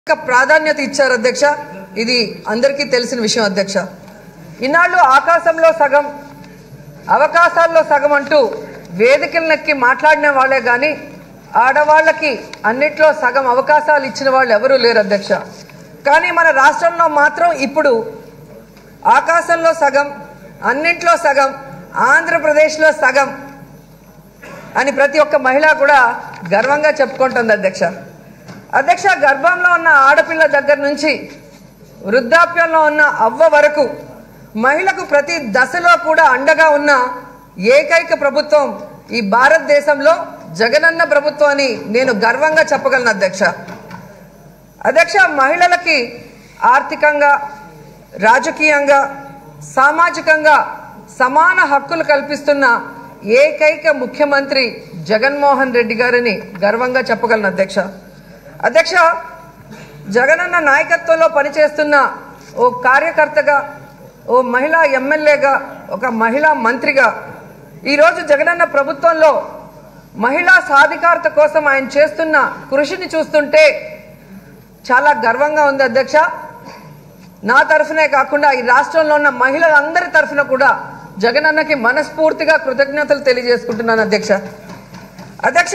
యొక్క ప్రాధాన్యత ఇచ్చారు అధ్యక్ష ఇది అందరికీ తెలిసిన విషయం అధ్యక్ష ఇన్నాళ్ళు ఆకాశంలో సగం అవకాశాల్లో సగం అంటూ వేదికలనెక్కి మాట్లాడిన వాళ్ళే కానీ ఆడవాళ్ళకి అన్నిట్లో సగం అవకాశాలు ఇచ్చిన వాళ్ళు ఎవరూ లేరు అధ్యక్ష కానీ మన రాష్ట్రంలో మాత్రం ఇప్పుడు ఆకాశంలో సగం అన్నింట్లో సగం ఆంధ్రప్రదేశ్లో సగం అని ప్రతి ఒక్క మహిళ కూడా గర్వంగా చెప్పుకుంటుంది అధ్యక్ష అధ్యక్ష గర్భంలో ఉన్న ఆడపిల్ల దగ్గర నుంచి వృద్ధాప్యంలో ఉన్న అవ్వ వరకు మహిళకు ప్రతి దశలో కూడా అండగా ఉన్న ఏకైక ప్రభుత్వం ఈ భారతదేశంలో జగనన్న ప్రభుత్వం అని నేను గర్వంగా చెప్పగలను అధ్యక్ష అధ్యక్ష మహిళలకి ఆర్థికంగా రాజకీయంగా సామాజికంగా సమాన హక్కులు కల్పిస్తున్న ఏకైక ముఖ్యమంత్రి జగన్మోహన్ రెడ్డి గారిని గర్వంగా చెప్పగలను అధ్యక్ష అధ్యక్ష జగనన్న నాయకత్వంలో పనిచేస్తున్న ఓ కార్యకర్తగా ఓ మహిళా ఎమ్మెల్యేగా ఒక మహిళా మంత్రిగా ఈరోజు జగనన్న ప్రభుత్వంలో మహిళా సాధికారత కోసం ఆయన చేస్తున్న కృషిని చూస్తుంటే చాలా గర్వంగా ఉంది అధ్యక్ష నా తరఫునే కాకుండా ఈ రాష్ట్రంలో ఉన్న మహిళలందరి తరఫున కూడా జగనన్నకి మనస్ఫూర్తిగా కృతజ్ఞతలు తెలియజేసుకుంటున్నాను అధ్యక్ష అధ్యక్ష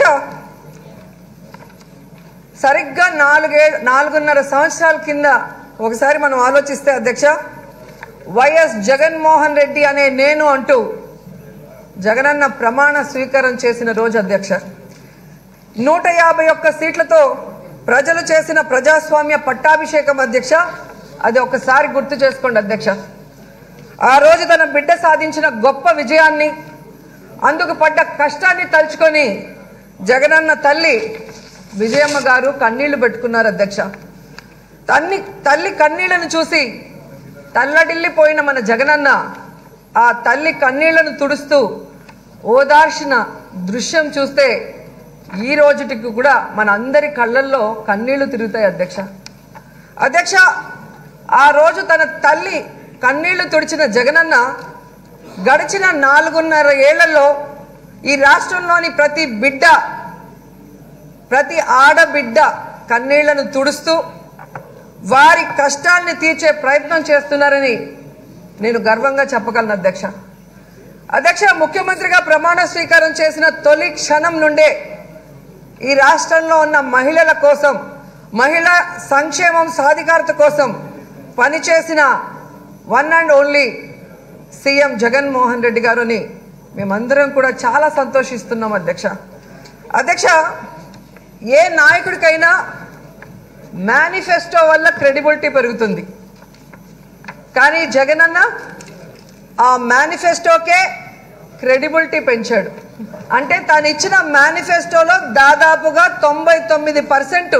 సరిగ్గా నాలుగే నాలుగున్నర సంవత్సరాల కింద ఒకసారి మనం ఆలోచిస్తే అధ్యక్ష వైఎస్ జగన్మోహన్ రెడ్డి అనే నేను అంటూ జగనన్న ప్రమాణ స్వీకారం చేసిన రోజు అధ్యక్ష నూట యాభై ఒక్క సీట్లతో ప్రజలు చేసిన ప్రజాస్వామ్య పట్టాభిషేకం అధ్యక్ష అది ఒకసారి గుర్తు చేసుకోండి అధ్యక్ష ఆ రోజు తన బిడ్డ సాధించిన గొప్ప విజయాన్ని అందుకు పడ్డ కష్టాన్ని తలుచుకొని జగనన్న తల్లి విజయమ్మ గారు కన్నీళ్లు పెట్టుకున్నారు అధ్యక్ష తన్ని తల్లి కన్నీళ్లను చూసి తల్లడిల్లిపోయిన మన జగనన్న ఆ తల్లి కన్నీళ్లను తుడుస్తూ ఓదార్చిన దృశ్యం చూస్తే ఈ రోజుటికి కూడా మన అందరి కళ్ళల్లో కన్నీళ్లు తిరుగుతాయి అధ్యక్ష అధ్యక్ష ఆ రోజు తన తల్లి కన్నీళ్లు తుడిచిన జగనన్న గడిచిన నాలుగున్నర ఏళ్లలో ఈ రాష్ట్రంలోని ప్రతి బిడ్డ ప్రతి ఆడబిడ్డ కన్నీళ్లను తుడుస్తూ వారి కష్టాల్ని తీర్చే ప్రయత్నం చేస్తున్నారని నేను గర్వంగా చెప్పగలను అధ్యక్ష అధ్యక్ష ముఖ్యమంత్రిగా ప్రమాణ స్వీకారం చేసిన తొలి క్షణం నుండే ఈ రాష్ట్రంలో ఉన్న మహిళల కోసం మహిళా సంక్షేమం సాధికారత కోసం పనిచేసిన one and only CM Jaganmohan Reddy గారుని మేమందరం కూడా చాలా సంతోషిస్తున్నాం అధ్యక్ష అధ్యక్ష ఏ నాయకుడికైనా మేనిఫెస్టో వల్ల క్రెడిబిలిటీ పెరుగుతుంది కానీ జగనన్న ఆ మేనిఫెస్టోకే క్రెడిబిలిటీ పెంచాడు అంటే తాను ఇచ్చిన మేనిఫెస్టోలో దాదాపుగా తొంభై తొమ్మిది పర్సెంట్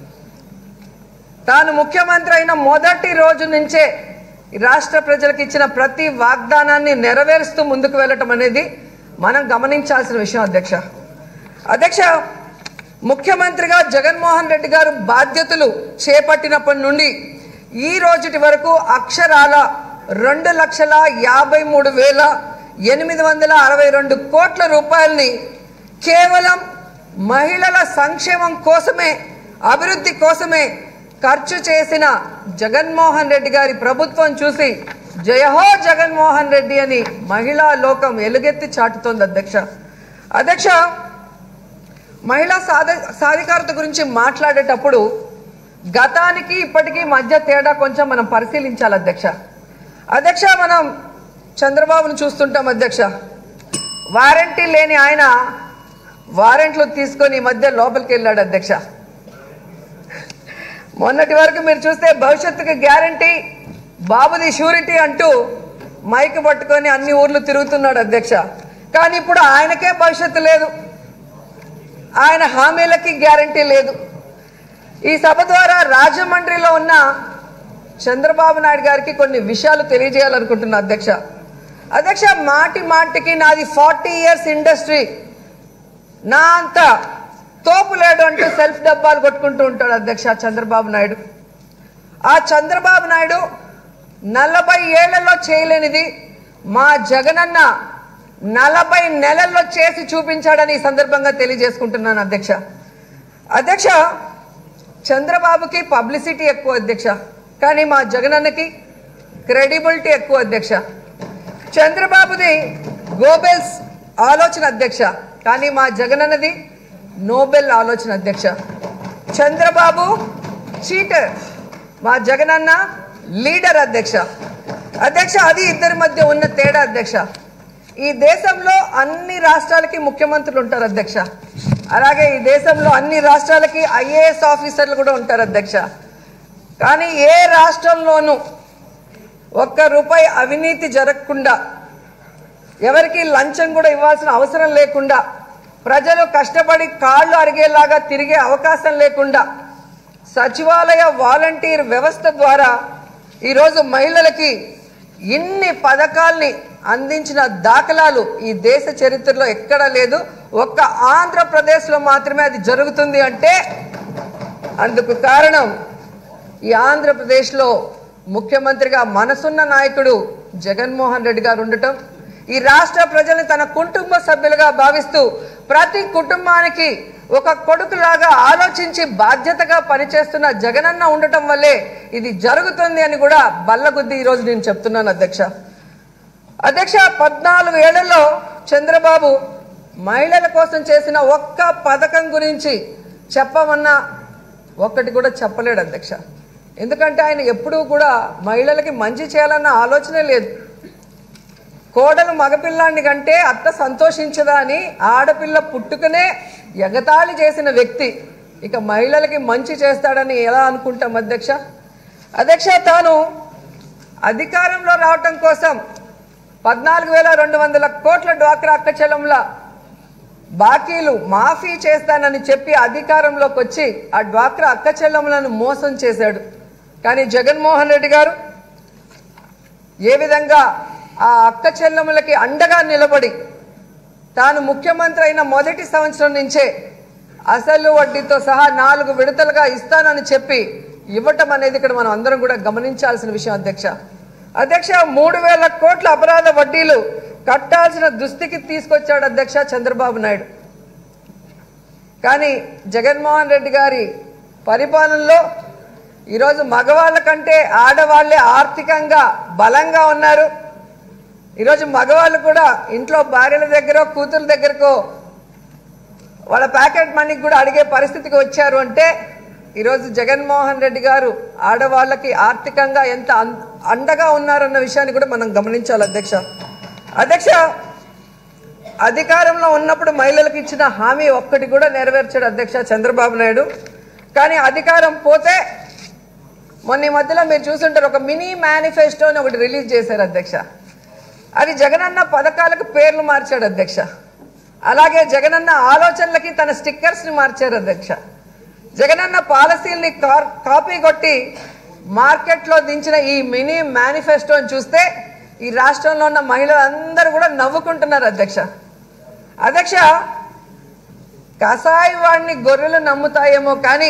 తాను ముఖ్యమంత్రి అయిన మొదటి రోజు నుంచే ఈ రాష్ట్ర ప్రజలకు ఇచ్చిన ప్రతి వాగ్దానాన్ని నెరవేరుస్తూ ముందుకు వెళ్ళటం అనేది మనం గమనించాల్సిన విషయం అధ్యక్ష అధ్యక్ష ముఖ్యమంత్రిగా జగన్మోహన్ రెడ్డి గారు బాధ్యతలు చేపట్టినప్పటి నుండి ఈ రోజుటి వరకు అక్షరాల రెండు లక్షల యాభై మూడు వేల ఎనిమిది వందల అరవై రెండు కోట్ల రూపాయలని కేవలం మహిళల సంక్షేమం కోసమే అభివృద్ధి కోసమే ఖర్చు చేసిన జగన్మోహన్ రెడ్డి గారి ప్రభుత్వం చూసి జయహో జగన్మోహన్ రెడ్డి అని మహిళా లోకం ఎలుగెత్తి చాటుతోంది అధ్యక్ష అధ్యక్ష మహిళా సాధ సాధికారత గురించి మాట్లాడేటప్పుడు గతానికి ఇప్పటికీ మధ్య తేడా కొంచెం మనం పరిశీలించాలి అధ్యక్ష అధ్యక్ష మనం చంద్రబాబును చూస్తుంటాం అధ్యక్ష వారంటీ లేని ఆయన వారెంట్లు తీసుకొని ఈ మధ్య లోపలికి వెళ్ళాడు అధ్యక్ష మొన్నటి వరకు మీరు చూస్తే భవిష్యత్తుకు గ్యారంటీ బాబుది షూరిటీ అంటూ మైక్ పట్టుకొని అన్ని ఊర్లు తిరుగుతున్నాడు అధ్యక్ష కానీ ఇప్పుడు ఆయనకే భవిష్యత్తు లేదు ఆయన హామీలకి గ్యారంటీ లేదు ఈ సభ ద్వారా రాజమండ్రిలో ఉన్న చంద్రబాబు నాయుడు గారికి కొన్ని విషయాలు తెలియజేయాలనుకుంటున్నా అధ్యక్ష అధ్యక్ష మాటి మాటికి నాది ఫార్టీ ఇయర్స్ ఇండస్ట్రీ నా అంత తోపు లేడు అంటూ సెల్ఫ్ డబ్బాలు కొట్టుకుంటూ ఉంటాడు అధ్యక్ష చంద్రబాబు నాయుడు ఆ చంద్రబాబు నాయుడు నలభై ఏళ్లలో చేయలేనిది మా జగనన్న నలభై నెలల్లో చేసి చూపించాడని ఈ సందర్భంగా తెలియజేసుకుంటున్నాను అధ్యక్ష అధ్యక్ష చంద్రబాబుకి పబ్లిసిటీ ఎక్కువ అధ్యక్ష కానీ మా జగనన్నకి క్రెడిబిలిటీ ఎక్కువ అధ్యక్ష చంద్రబాబుది గోబెల్స్ ఆలోచన అధ్యక్ష కానీ మా జగనన్నది నోబెల్ ఆలోచన అధ్యక్ష చంద్రబాబు చీటర్ మా జగనన్న లీడర్ అధ్యక్ష అధ్యక్ష అది ఇద్దరి మధ్య ఉన్న తేడా అధ్యక్ష ఈ దేశంలో అన్ని రాష్ట్రాలకి ముఖ్యమంత్రులు ఉంటారు అధ్యక్ష అలాగే ఈ దేశంలో అన్ని రాష్ట్రాలకి ఐఏఎస్ ఆఫీసర్లు కూడా ఉంటారు అధ్యక్ష కానీ ఏ రాష్ట్రంలోనూ ఒక్క రూపాయి అవినీతి జరగకుండా ఎవరికి లంచం కూడా ఇవ్వాల్సిన అవసరం లేకుండా ప్రజలు కష్టపడి కాళ్ళు అరిగేలాగా తిరిగే అవకాశం లేకుండా సచివాలయ వాలంటీర్ వ్యవస్థ ద్వారా ఈరోజు మహిళలకి ఇన్ని పథకాల్ని అందించిన దాఖలాలు ఈ దేశ చరిత్రలో ఎక్కడా లేదు ఒక్క ఆంధ్రప్రదేశ్లో మాత్రమే అది జరుగుతుంది అంటే అందుకు కారణం ఈ ఆంధ్రప్రదేశ్లో ముఖ్యమంత్రిగా మనసున్న నాయకుడు జగన్మోహన్ రెడ్డి గారు ఉండటం ఈ రాష్ట్ర ప్రజల్ని తన కుటుంబ సభ్యులుగా భావిస్తూ ప్రతి కుటుంబానికి ఒక కొడుకులాగా ఆలోచించి బాధ్యతగా పనిచేస్తున్న జగనన్న ఉండటం వల్లే ఇది జరుగుతుంది అని కూడా బల్లగుద్ది ఈరోజు నేను చెప్తున్నాను అధ్యక్ష అధ్యక్ష పద్నాలుగు ఏళ్లలో చంద్రబాబు మహిళల కోసం చేసిన ఒక్క పథకం గురించి చెప్పమన్నా ఒక్కటి కూడా చెప్పలేడు అధ్యక్ష ఎందుకంటే ఆయన ఎప్పుడూ కూడా మహిళలకి మంచి చేయాలన్న ఆలోచనే లేదు కోడలు మగపిల్లాన్ని కంటే అత్త సంతోషించదా అని ఆడపిల్ల పుట్టుకనే ఎగతాళి చేసిన వ్యక్తి ఇక మహిళలకి మంచి చేస్తాడని ఎలా అనుకుంటాం అధ్యక్ష అధ్యక్ష తాను అధికారంలో రావటం కోసం పద్నాలుగు వేల రెండు వందల కోట్ల డ్వాక్రా అక్కచలంల బాకీలు మాఫీ చేస్తానని చెప్పి అధికారంలోకి వచ్చి ఆ డ్వాక్రా అక్కచెల్లెములను మోసం చేశాడు కానీ జగన్మోహన్ రెడ్డి గారు ఏ విధంగా ఆ అక్క చెల్లెములకి అండగా నిలబడి తాను ముఖ్యమంత్రి అయిన మొదటి సంవత్సరం నుంచే అసలు వడ్డీతో సహా నాలుగు విడతలుగా ఇస్తానని చెప్పి ఇవ్వటం అనేది ఇక్కడ మనం అందరం కూడా గమనించాల్సిన విషయం అధ్యక్ష అధ్యక్ష మూడు వేల కోట్ల అపరాధ వడ్డీలు కట్టాల్సిన దుస్థితికి తీసుకొచ్చాడు అధ్యక్ష చంద్రబాబు నాయుడు కానీ జగన్మోహన్ రెడ్డి గారి పరిపాలనలో ఈరోజు మగవాళ్ళ కంటే ఆడవాళ్లే ఆర్థికంగా బలంగా ఉన్నారు ఈరోజు మగవాళ్ళు కూడా ఇంట్లో భార్యల దగ్గర కూతురు దగ్గరకో వాళ్ళ ప్యాకెట్ మనీకి కూడా అడిగే పరిస్థితికి వచ్చారు అంటే ఈరోజు జగన్మోహన్ రెడ్డి గారు ఆడవాళ్ళకి ఆర్థికంగా ఎంత అం- అండగా ఉన్నారన్న విషయాన్ని కూడా మనం గమనించాలి అధ్యక్ష అధ్యక్ష అధికారంలో ఉన్నప్పుడు మహిళలకు ఇచ్చిన హామీ ఒక్కటి కూడా నెరవేర్చాడు అధ్యక్ష చంద్రబాబు నాయుడు కానీ అధికారం పోతే మొన్న ఈ మధ్యలో మీరు చూసుంటారు ఒక మినీ మేనిఫెస్టో అని ఒకటి రిలీజ్ చేశారు అధ్యక్ష అది జగనన్న పథకాలకు పేర్లు మార్చాడు అధ్యక్ష అలాగే జగనన్న ఆలోచనలకి తన స్టిక్కర్స్ని మార్చారు అధ్యక్ష జగనన్న పాలసీల్ని కా- కాపీ కొట్టి మార్కెట్లో దించిన ఈ మినీ మేనిఫెస్టోని చూస్తే ఈ రాష్ట్రంలో ఉన్న మహిళలందరూ కూడా నవ్వుకుంటున్నారు అధ్యక్ష అధ్యక్ష కసాయి వాడిని గొర్రెలు నమ్ముతాయేమో కానీ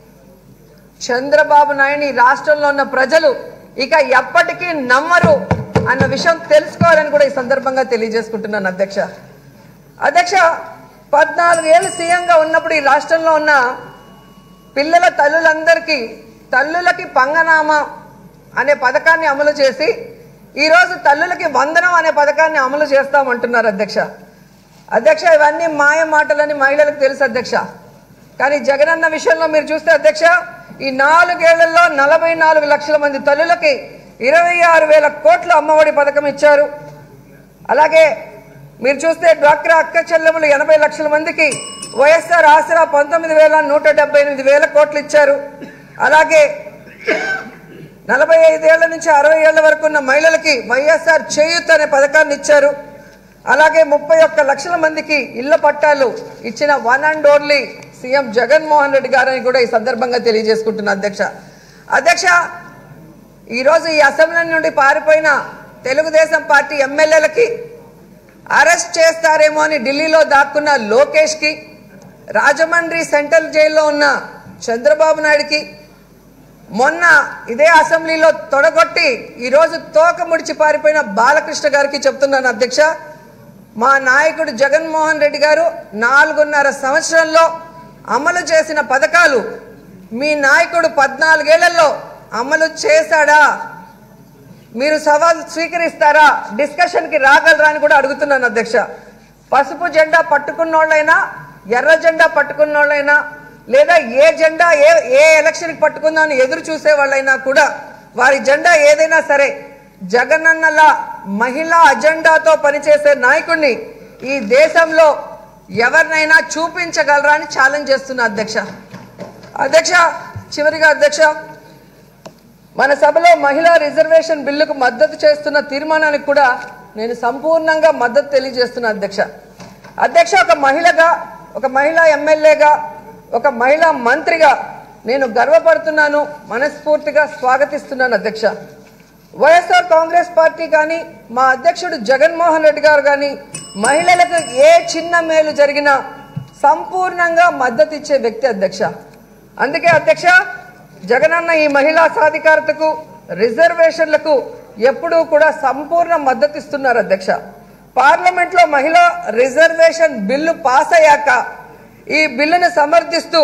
చంద్రబాబు నాయుడు ఈ రాష్ట్రంలో ఉన్న ప్రజలు ఇక ఎప్పటికీ నమ్మరు అన్న విషయం తెలుసుకోవాలని కూడా ఈ సందర్భంగా తెలియజేసుకుంటున్నాను అధ్యక్ష అధ్యక్ష పద్నాలుగు ఏళ్ళు సీఎంగా ఉన్నప్పుడు ఈ రాష్ట్రంలో ఉన్న పిల్లల తల్లులందరికీ తల్లులకి పంగనామా అనే పథకాన్ని అమలు చేసి ఈరోజు తల్లులకి వందనం అనే పథకాన్ని అమలు చేస్తామంటున్నారు అధ్యక్ష అధ్యక్ష ఇవన్నీ మాయ మాటలని మహిళలకు తెలుసు అధ్యక్ష కానీ జగనన్న విషయంలో మీరు చూస్తే అధ్యక్ష ఈ నాలుగేళ్లలో నలభై నాలుగు లక్షల మంది తల్లులకి ఇరవై ఆరు వేల కోట్ల అమ్మఒడి పథకం ఇచ్చారు అలాగే మీరు చూస్తే డ్వాక్రా అక్క చెల్లెములు ఎనభై లక్షల మందికి వైఎస్ఆర్ ఆసరా పంతొమ్మిది వేల నూట డెబ్బై ఎనిమిది వేల కోట్లు ఇచ్చారు అలాగే నలభై ఐదేళ్ల నుంచి అరవై ఏళ్ల వరకు ఉన్న మహిళలకి వైఎస్ఆర్ చేయూత్ అనే పథకాన్ని ఇచ్చారు అలాగే ముప్పై ఒక్క లక్షల మందికి ఇళ్ల పట్టాలు ఇచ్చిన one and only CM Jaganmohan Reddy గారని కూడా ఈ సందర్భంగా తెలియజేసుకుంటున్నా అధ్యక్ష అధ్యక్ష ఈరోజు ఈ అసెంబ్లీ నుండి పారిపోయిన తెలుగుదేశం పార్టీ ఎమ్మెల్యేలకి అరెస్ట్ చేస్తారేమో అని ఢిల్లీలో దాక్కున్న లోకేష్కి రాజమండ్రి సెంట్రల్ జైల్లో ఉన్న చంద్రబాబు నాయుడుకి మొన్న ఇదే అసెంబ్లీలో తొడగొట్టి ఈరోజు తోక ముడిచి పారిపోయిన బాలకృష్ణ గారికి చెప్తున్నాను అధ్యక్ష మా నాయకుడు జగన్మోహన్ రెడ్డి గారు నాలుగున్నర సంవత్సరంలో అమలు చేసిన పథకాలు మీ నాయకుడు పద్నాలుగేళ్లలో అమలు చేశాడా మీరు సవాల్ స్వీకరిస్తారా డిస్కషన్కి రాగలరా అని కూడా అడుగుతున్నాను అధ్యక్ష పసుపు జెండా పట్టుకున్నోళ్ళైనా ఎర్ర జెండా పట్టుకున్నోళ్ళైనా లేదా ఏ జెండా ఏ ఏ ఎలక్షన్కి పట్టుకుందామని ఎదురు చూసే వాళ్ళైనా కూడా వారి జెండా ఏదైనా సరే జగనన్నలా మహిళా అజెండాతో పనిచేసే నాయకుడిని ఈ దేశంలో ఎవరినైనా చూపించగలరా అని ఛాలెంజ్ చేస్తున్నా అధ్యక్ష అధ్యక్ష చివరిగా అధ్యక్ష మన సభలో మహిళా రిజర్వేషన్ బిల్లుకు మద్దతు చేస్తున్న తీర్మానానికి కూడా నేను సంపూర్ణంగా మద్దతు తెలియజేస్తున్నా అధ్యక్ష అధ్యక్ష ఒక మహిళగా ఒక మహిళా ఎమ్మెల్యేగా ఒక మహిళా మంత్రిగా నేను గర్వపడుతున్నాను మనస్ఫూర్తిగా స్వాగతిస్తున్నాను అధ్యక్ష వైఎస్ఆర్ కాంగ్రెస్ పార్టీ కానీ మా అధ్యక్షుడు జగన్మోహన్ రెడ్డి గారు కానీ మహిళలకు ఏ చిన్న మేలు జరిగినా సంపూర్ణంగా మద్దతు ఇచ్చే వ్యక్తి అధ్యక్ష అందుకే అధ్యక్ష జగనన్న ఈ మహిళా సాధికారతకు రిజర్వేషన్లకు ఎప్పుడూ కూడా సంపూర్ణ మద్దతు ఇస్తున్నారు అధ్యక్ష పార్లమెంట్లో మహిళా రిజర్వేషన్ బిల్లు పాస్ అయ్యాక ఈ బిల్లును సమర్థిస్తూ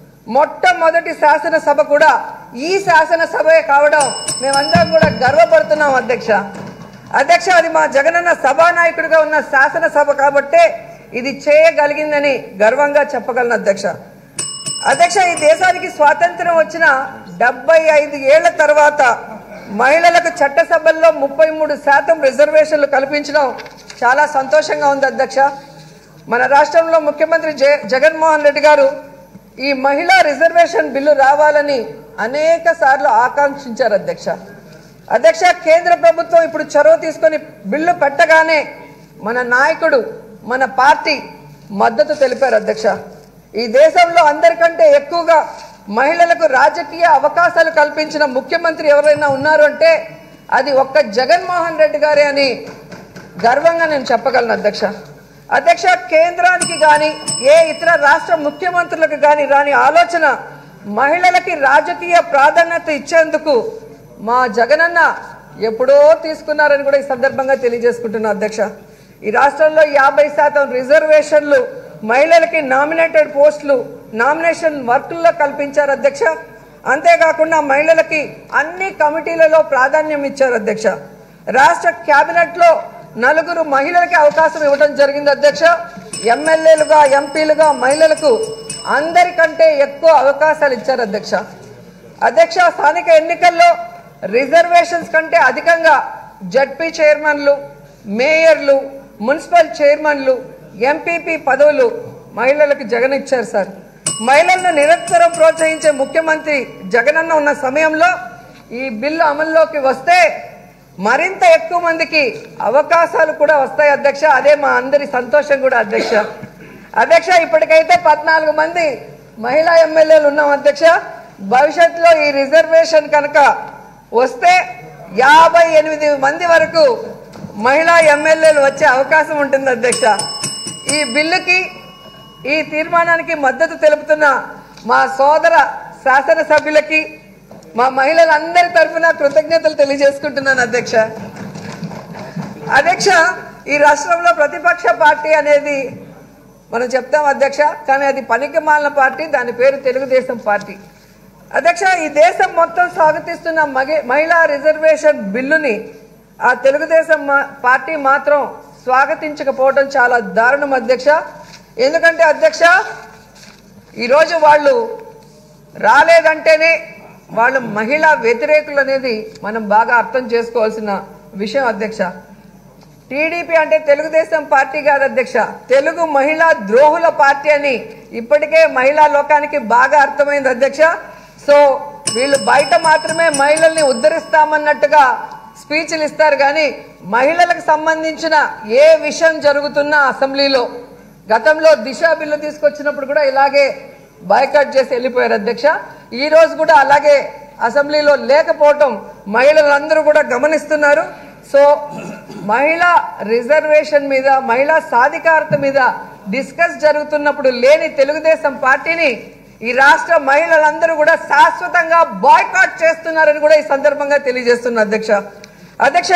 మొట్టమొదటి శాసనసభ కూడా ఈ శాసనసభే కావడం మేమందరం కూడా గర్వపడుతున్నాం అధ్యక్ష అధ్యక్ష అది మా జగనన్న సభానాయకుడిగా ఉన్న శాసనసభ కాబట్టే ఇది చేయగలిగిందని గర్వంగా చెప్పగలను అధ్యక్ష అధ్యక్ష ఈ దేశానికి స్వాతంత్రం వచ్చిన డెబ్బై ఐదు ఏళ్ల తర్వాత మహిళలకు చట్టసభల్లో ముప్పై మూడు శాతం రిజర్వేషన్లు కల్పించడం చాలా సంతోషంగా ఉంది అధ్యక్ష మన రాష్ట్రంలో ముఖ్యమంత్రి జే జగన్మోహన్ రెడ్డి గారు ఈ మహిళా రిజర్వేషన్ బిల్లు రావాలని అనేక సార్లు ఆకాంక్షించారు అధ్యక్ష అధ్యక్ష కేంద్ర ప్రభుత్వం ఇప్పుడు చొరవ తీసుకొని బిల్లు పెట్టగానే మన నాయకుడు మన పార్టీ మద్దతు తెలిపారు అధ్యక్ష ఈ దేశంలో అందరికంటే ఎక్కువగా మహిళలకు రాజకీయ అవకాశాలు కల్పించిన ముఖ్యమంత్రి ఎవరైనా ఉన్నారు అంటే అది ఒక్క జగన్మోహన్ రెడ్డి గారే అని గర్వంగా నేను చెప్పగలను అధ్యక్ష అధ్యక్ష కేంద్రానికి కానీ ఏ ఇతర రాష్ట్ర ముఖ్యమంత్రులకు కానీ రాని ఆలోచన మహిళలకి రాజకీయ ప్రాధాన్యత ఇచ్చేందుకు మా జగనన్న ఎప్పుడో తీసుకున్నారని కూడా ఈ సందర్భంగా తెలియజేసుకుంటున్నా అధ్యక్ష ఈ రాష్ట్రంలో యాభై శాతం రిజర్వేషన్లు మహిళలకి నామినేటెడ్ పోస్టులు నామినేషన్ వర్కుల్లో కల్పించారు అధ్యక్ష అంతేకాకుండా మహిళలకి అన్ని కమిటీలలో ప్రాధాన్యం ఇచ్చారు అధ్యక్ష రాష్ట్ర క్యాబినెట్లో నలుగురు మహిళలకి అవకాశం ఇవ్వడం జరిగింది అధ్యక్ష ఎమ్మెల్యేలుగా ఎంపీలుగా మహిళలకు అందరికంటే ఎక్కువ అవకాశాలు ఇచ్చారు అధ్యక్ష అధ్యక్ష స్థానిక ఎన్నికల్లో రిజర్వేషన్స్ కంటే అధికంగా జడ్పీ చైర్మన్లు మేయర్లు మున్సిపల్ చైర్మన్లు ఎంపీపీ పదవులు మహిళలకు జగన్ ఇచ్చారు సార్ మహిళలను నిరంతరం ప్రోత్సహించే ముఖ్యమంత్రి జగనన్న ఉన్న సమయంలో ఈ బిల్లు అమల్లోకి వస్తే మరింత ఎక్కువ మందికి అవకాశాలు కూడా వస్తాయి అధ్యక్ష అదే మా అందరి సంతోషం కూడా అధ్యక్ష అధ్యక్ష ఇప్పటికైతే పద్నాలుగు మంది మహిళా ఎమ్మెల్యేలు ఉన్నాం అధ్యక్ష భవిష్యత్తులో ఈ రిజర్వేషన్ కనుక వస్తే యాభై ఎనిమిది మంది వరకు మహిళా ఎమ్మెల్యేలు వచ్చే అవకాశం ఉంటుంది అధ్యక్ష ఈ బిల్లుకి ఈ తీర్మానానికి మద్దతు తెలుపుతున్న మా సోదర శాసనసభ్యులకి మా మహిళలందరి తరఫున కృతజ్ఞతలు తెలియజేసుకుంటున్నాను అధ్యక్ష అధ్యక్ష ఈ రాష్ట్రంలో ప్రతిపక్ష పార్టీ అనేది మనం చెప్తాం అధ్యక్ష కానీ అది పనికి మాలిన పార్టీ దాని పేరు తెలుగుదేశం పార్టీ అధ్యక్ష ఈ దేశం మొత్తం స్వాగతిస్తున్న మగి మహిళా రిజర్వేషన్ బిల్లుని ఆ తెలుగుదేశం మా- పార్టీ మాత్రం స్వాగతించకపోవడం చాలా దారుణం అధ్యక్ష ఎందుకంటే అధ్యక్ష ఈరోజు వాళ్ళు రాలేదంటేనే వాళ్ళు మహిళా వ్యతిరేకులు అనేది మనం బాగా అర్థం చేసుకోవాల్సిన విషయం అధ్యక్ష టీడీపీ అంటే తెలుగుదేశం పార్టీ కాదు అధ్యక్ష తెలుగు మహిళా ద్రోహుల పార్టీ అని ఇప్పటికే మహిళా లోకానికి బాగా అర్థమైంది అధ్యక్ష సో వీళ్ళు బయట మాత్రమే మహిళల్ని ఉద్ధరిస్తామన్నట్టుగా స్పీచ్లు ఇస్తారు కానీ మహిళలకు సంబంధించిన ఏ విషయం జరుగుతున్నా అసెంబ్లీలో గతంలో దిశ బిల్లు తీసుకొచ్చినప్పుడు కూడా ఇలాగే బాయ్కాట్ చేసి వెళ్ళిపోయారు అధ్యక్ష ఈ రోజు కూడా అలాగే అసెంబ్లీలో లేకపోవటం మహిళలందరూ కూడా గమనిస్తున్నారు సో మహిళా రిజర్వేషన్ మీద మహిళా సాధికారత మీద డిస్కస్ జరుగుతున్నప్పుడు లేని తెలుగుదేశం పార్టీని ఈ రాష్ట్ర మహిళలందరూ కూడా శాశ్వతంగా బాయ్కాట్ చేస్తున్నారని కూడా ఈ సందర్భంగా తెలియజేస్తున్నా అధ్యక్ష అధ్యక్ష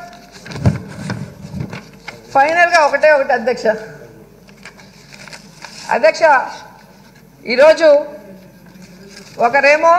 ఫైనల్ గా ఒకటే ఒకటి అధ్యక్ష అధ్యక్ష ఈరోజు ఒకరేమో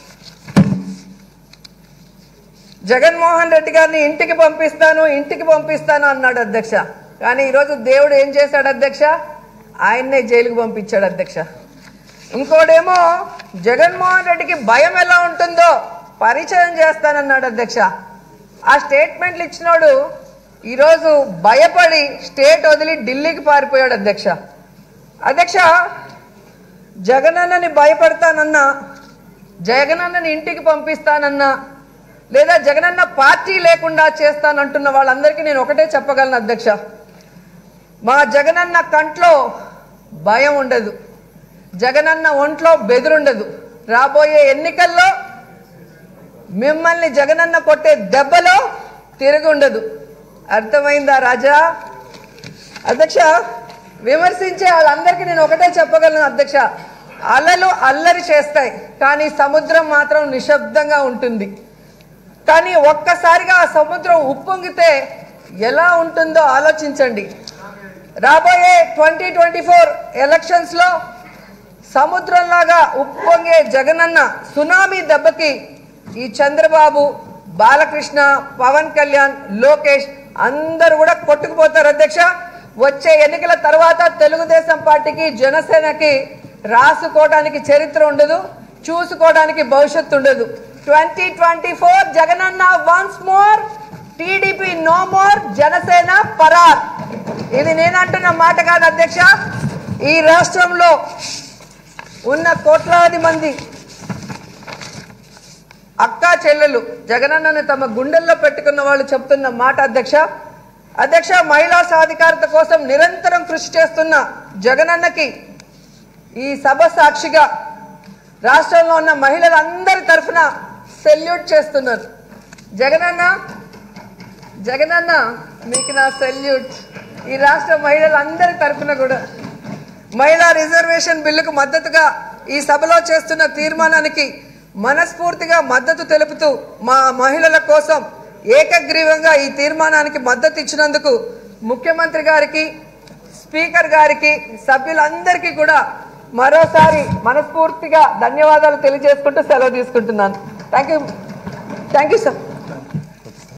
జగన్మోహన్ రెడ్డి గారిని ఇంటికి పంపిస్తాను ఇంటికి పంపిస్తాను అన్నాడు అధ్యక్ష కానీ ఈరోజు దేవుడు ఏం చేశాడు అధ్యక్ష ఆయన్నే జైలుకు పంపించాడు అధ్యక్ష ఇంకోడేమో జగన్మోహన్ రెడ్డికి భయం ఎలా ఉంటుందో పరిచయం చేస్తానన్నాడు అధ్యక్ష ఆ స్టేట్మెంట్లు ఇచ్చినోడు ఈరోజు భయపడి స్టేట్ వదిలి ఢిల్లీకి పారిపోయాడు అధ్యక్ష అధ్యక్ష జగనన్నని భయపడతానన్నా జగనన్నని ఇంటికి పంపిస్తానన్నా లేదా జగనన్న పార్టీ లేకుండా చేస్తానంటున్న వాళ్ళందరికీ నేను ఒకటే చెప్పగలను అధ్యక్ష మా జగనన్న కంట్లో భయం ఉండదు జగనన్న ఒంట్లో బెదురుండదు రాబోయే ఎన్నికల్లో మిమ్మల్ని జగనన్న కొట్టే దెబ్బలో తిరిగి ఉండదు అర్థమైందా రాజా అధ్యక్ష విమర్శించే వాళ్ళందరికీ నేను ఒకటే చెప్పగలను అధ్యక్ష అలలు అల్లరి చేస్తాయి కానీ సముద్రం మాత్రం నిశ్శబ్దంగా ఉంటుంది కానీ ఒక్కసారిగా ఆ సముద్రం ఉప్పొంగితే ఎలా ఉంటుందో ఆలోచించండి రాబోయే ట్వంటీ ట్వంటీ ఫోర్ ఎలక్షన్స్లో సముద్రంలాగా ఉప్పొంగే జగనన్న సునామీ దెబ్బకి ఈ చంద్రబాబు బాలకృష్ణ పవన్ కళ్యాణ్ లోకేష్ అందరూ కూడా కొట్టుకుపోతారు అధ్యక్ష వచ్చే ఎన్నికల తర్వాత తెలుగుదేశం పార్టీకి జనసేనకి రాసుకోవడానికి చరిత్ర ఉండదు చూసుకోవడానికి భవిష్యత్తు ఉండదు twenty twenty four Jagananna once more TDP no more Janasena పరార్ ఇది నేనంటున్న మాట కాదు అధ్యక్ష ఈ రాష్ట్రంలో ఉన్న కోట్లాది మంది అక్కా చెల్లెలు జగనన్నను తమ గుండెల్లో పెట్టుకున్న వాళ్ళు చెప్తున్న మాట అధ్యక్ష అధ్యక్ష మహిళా సాధికారత కోసం నిరంతరం కృషి చేస్తున్న జగనన్నకి ఈ సభ సాక్షిగా రాష్ట్రంలో ఉన్న మహిళలందరి తరఫున సెల్యూట్ చేస్తున్నారు జగనన్న జగనన్న మీకు నా సెల్యూట్ ఈ రాష్ట్ర మహిళలందరి తరఫున కూడా మహిళా రిజర్వేషన్ బిల్లుకు మద్దతుగా ఈ సభలో చేస్తున్న తీర్మానానికి మనస్ఫూర్తిగా మద్దతు తెలుపుతూ మా మహిళల కోసం ఏకగ్రీవంగా ఈ తీర్మానానికి మద్దతు ఇచ్చినందుకు ముఖ్యమంత్రి గారికి స్పీకర్ గారికి సభ్యులందరికీ కూడా మరోసారి మనస్ఫూర్తిగా ధన్యవాదాలు తెలియజేసుకుంటూ సెలవు తీసుకుంటున్నాను thank you thank you sir